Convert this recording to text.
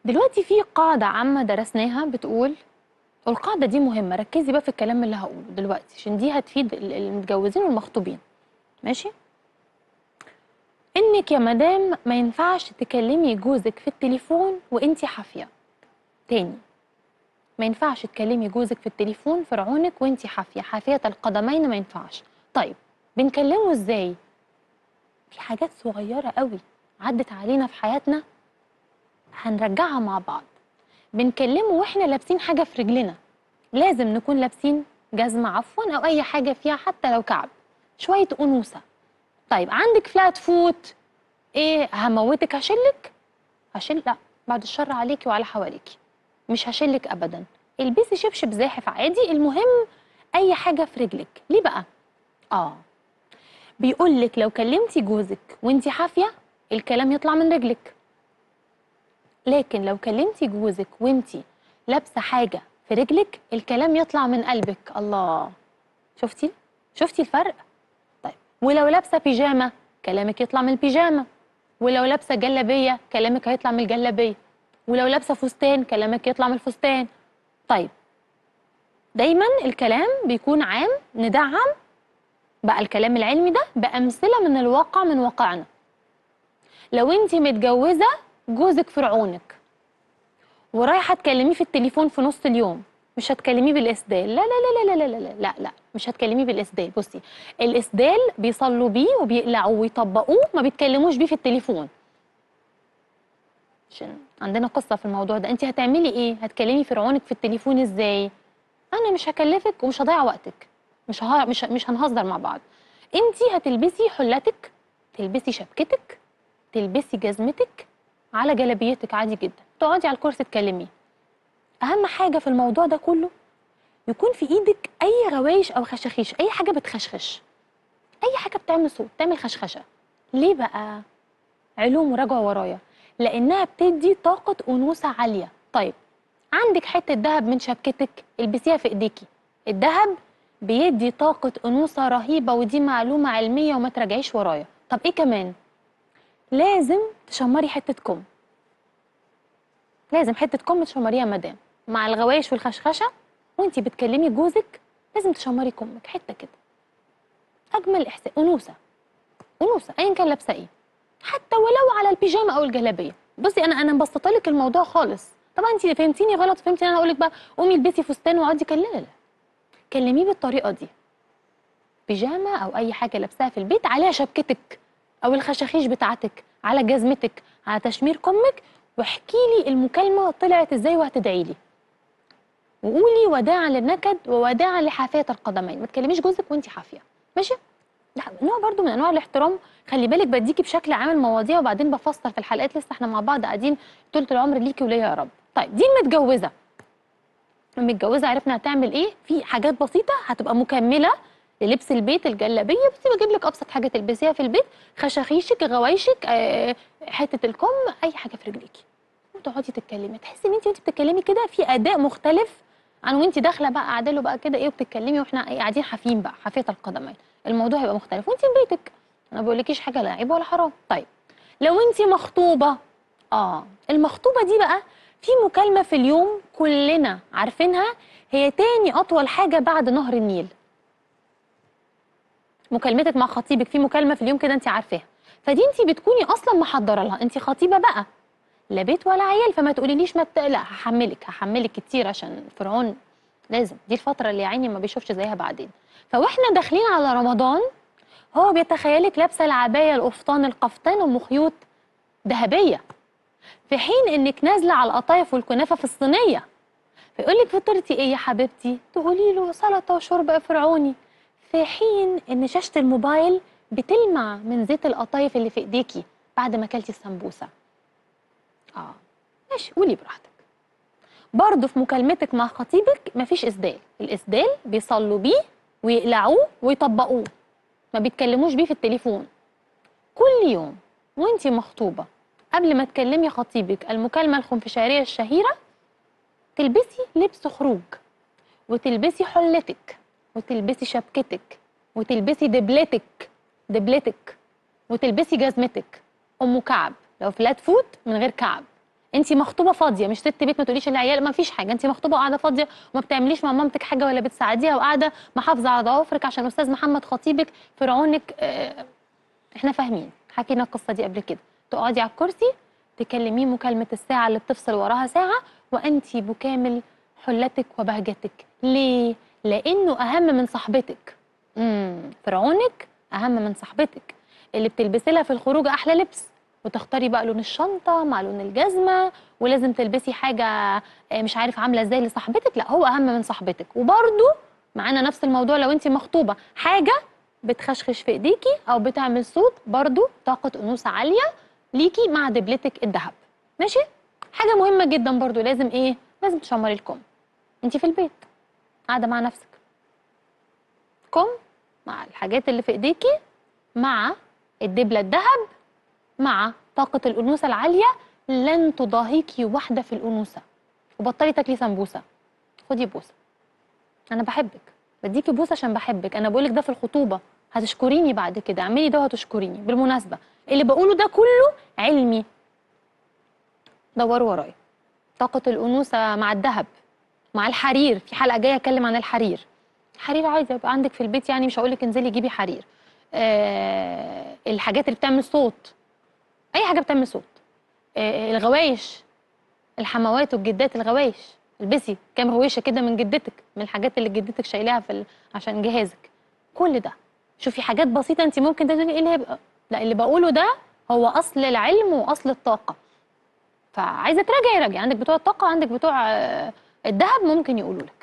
دلوقتي في قاعدة عامة درسناها بتقول والقاعدة دي مهمة ركزي بقى في الكلام اللي هقوله دلوقتي عشان دي هتفيد ال- المتجوزين والمخطوبين ماشي انك يا مدام ما ينفعش تكلمي جوزك في التليفون وانتي حافية تاني ما ينفعش تكلمي جوزك في التليفون في رعونك وانتي حافية حافية القدمين ما ينفعش طيب بنكلمه ازاي في حاجات صغيرة قوي عدت علينا في حياتنا هنرجعها مع بعض بنكلمه واحنا لابسين حاجة في رجلنا لازم نكون لابسين جزمة عفوا أو أي حاجة فيها حتى لو كعب شوية أنوثة طيب عندك فلات فوت إيه هموتك هشلك؟ هشل لا بعد الشر عليكي وعلى حواليكي مش هشلك أبدا البسي شبشب زاحف عادي المهم أي حاجة في رجلك ليه بقى؟ آه بيقولك لو كلمتي جوزك وانتي حافية الكلام يطلع من رجلك لكن لو كلمتي جوزك وانتي لابسه حاجه في رجلك الكلام يطلع من قلبك الله شفتي شفتي الفرق طيب ولو لابسه بيجامه كلامك يطلع من البيجامه ولو لابسه جلابيه كلامك هيطلع من الجلابيه ولو لابسه فستان كلامك يطلع من الفستان طيب دايما الكلام بيكون عام ندعم بقى الكلام العلمي ده بامثله من الواقع من واقعنا لو انت متجوزه جوزك فرعونك ورايحه تكلميه في التليفون في نص اليوم مش هتكلميه بالاسدال لا لا لا لا لا لا لا لا لا مش هتكلميه بالاسدال بصي الاسدال بيصلوا بيه وبيقلعوه ويطبقوه ما بيتكلموش بيه في التليفون عشان عندنا قصه في الموضوع ده انت هتعملي ايه هتكلمي فرعونك في التليفون ازاي انا مش هكلفك ومش هضيع وقتك مش ه... مش مش هنهزر مع بعض انت هتلبسي حلتك تلبسي شبكتك تلبسي جزمتك على جلابيتك عادي جدا تقعدي على الكرسي تكلميه اهم حاجه في الموضوع ده كله يكون في ايدك اي غوايش او خشاخيش اي حاجه بتخشخش اي حاجه بتعمل صوت بتعمل خشخشه ليه بقى علوم وراجعوا ورايا لانها بتدي طاقه انوثه عاليه طيب عندك حته ذهب من شبكتك البسيها في ايديكي الذهب بيدي طاقه انوثه رهيبه ودي معلومه علميه وما تراجعيش ورايا طب ايه كمان لازم تشمري حته كم لازم حته كم تشمريها مدام مع الغوايش والخشخشه وانتي بتكلمي جوزك لازم تشمري كمك حته كده اجمل احساس انوثه انوثه ايا كان لابسه ايه حتى ولو على البيجامه او الجلابيه بصي انا انا مبسطه لك الموضوع خالص طبعا انت فهمتيني غلط فهمتي انا اقول لك بقى قومي البسي فستان واقعدي كلمي لا لا كلميه بالطريقه دي بيجامه او اي حاجه لابساها في البيت عليها شبكتك او الخشاخيش بتاعتك على جزمتك على تشمير كمك واحكي لي المكالمه طلعت ازاي وهتدعي لي وقولي وداعا للنكد ووداعا لحافيه القدمين ما تكلميش جوزك وانت حافيه ماشي ده نوع برضو من انواع الاحترام خلي بالك بديكي بشكل عام المواضيع وبعدين بفسر في الحلقات لسه احنا مع بعض قاعدين طول العمر ليكي وليا يا رب طيب دي المتجوزه المتجوزه عرفنا هتعمل ايه في حاجات بسيطه هتبقى مكمله للبس البيت الجلابيه بس بجيب لك ابسط حاجه تلبسيها في البيت خشاخيشك غوايشك آه، حته الكم اي حاجه في رجليكي وتقعدي تتكلمي تحسي ان انت وانت بتتكلمي كده في اداء مختلف عن وانت داخله بقى قاعده له بقى كده ايه وبتتكلمي واحنا إيه قاعدين حافين بقى حافيه القدمين الموضوع هيبقى مختلف وانت في بيتك انا ما بقولكيش حاجه لا عيب ولا حرام طيب لو انت مخطوبه اه المخطوبه دي بقى في مكالمه في اليوم كلنا عارفينها هي تاني اطول حاجه بعد نهر النيل مكالمتك مع خطيبك في مكالمه في اليوم كده انت عارفاها فدي انت بتكوني اصلا محضره لها انت خطيبه بقى لا بيت ولا عيال فما تقوليليش ما ت... لا هحملك هحملك كتير عشان فرعون لازم دي الفتره اللي يا عيني ما بيشوفش زيها بعدين فواحنا داخلين على رمضان هو بيتخيلك لابسه العبايه القفطان القفطان ام خيوط ذهبيه في حين انك نازله على القطايف والكنافه في الصينيه فيقول لك فطرتي ايه يا حبيبتي تقولي له سلطه وشوربه فرعوني في حين ان شاشه الموبايل بتلمع من زيت القطايف اللي في ايديكي بعد ما اكلتي السمبوسه اه ماشي قولي براحتك برضه في مكالمتك مع خطيبك مفيش اسدال الاسدال بيصلوا بيه ويقلعوه ويطبقوه ما بيتكلموش بيه في التليفون كل يوم وانتي مخطوبه قبل ما تكلمي خطيبك المكالمه الخنفشاريه الشهيره تلبسي لبس خروج وتلبسي حلتك وتلبسي شبكتك وتلبسي دبلتك دبلتك وتلبسي جزمتك ام كعب لو فلات فوت من غير كعب انت مخطوبه فاضيه مش ست بيت ما تقوليش العيال ما فيش حاجه انت مخطوبه قاعده فاضيه وما بتعمليش مع مامتك حاجه ولا بتساعديها وقاعده محافظه على ضوافرك عشان استاذ محمد خطيبك فرعونك اه احنا فاهمين حكينا القصه دي قبل كده تقعدي على الكرسي تكلميه مكالمه الساعه اللي بتفصل وراها ساعه وانت بكامل حلتك وبهجتك ليه لانه اهم من صاحبتك امم فرعونك اهم من صاحبتك اللي بتلبسي لها في الخروج احلى لبس وتختاري بقى لون الشنطه مع لون الجزمه ولازم تلبسي حاجه آه، مش عارف عامله ازاي لصاحبتك لا هو اهم من صاحبتك وبرده معانا نفس الموضوع لو انت مخطوبه حاجه بتخشخش في ايديكي او بتعمل صوت برضو طاقه انوثه عاليه ليكي مع دبلتك الذهب ماشي حاجه مهمه جدا برضو لازم ايه لازم تشمري الكم انت في البيت قاعده مع نفسك كم مع الحاجات اللي في ايديكي مع الدبله الذهب مع طاقه الانوثه العاليه لن تضاهيكي واحده في الانوثه وبطلي تاكلي سمبوسه خدي بوسه انا بحبك بديكي بوسه عشان بحبك انا بقولك ده في الخطوبه هتشكريني بعد كده اعملي ده وهتشكريني بالمناسبه اللي بقوله ده كله علمي دوروا ورايا طاقه الانوثه مع الذهب مع الحرير في حلقه جايه اتكلم عن الحرير حرير عادي يبقى عندك في البيت يعني مش هقول لك انزلي جيبي حرير آه الحاجات اللي بتعمل صوت اي حاجه بتعمل صوت آه الغوايش الحموات والجدات الغوايش البسي كام غويشه كده من جدتك من الحاجات اللي جدتك شايلاها في ال... عشان جهازك كل ده شوفي حاجات بسيطه انت ممكن تقولي ايه اللي هيبقى لا اللي بقوله ده هو اصل العلم واصل الطاقه فعايزه تراجعي راجعي عندك بتوع الطاقه عندك بتوع آه، الذهب ممكن يقولوا لك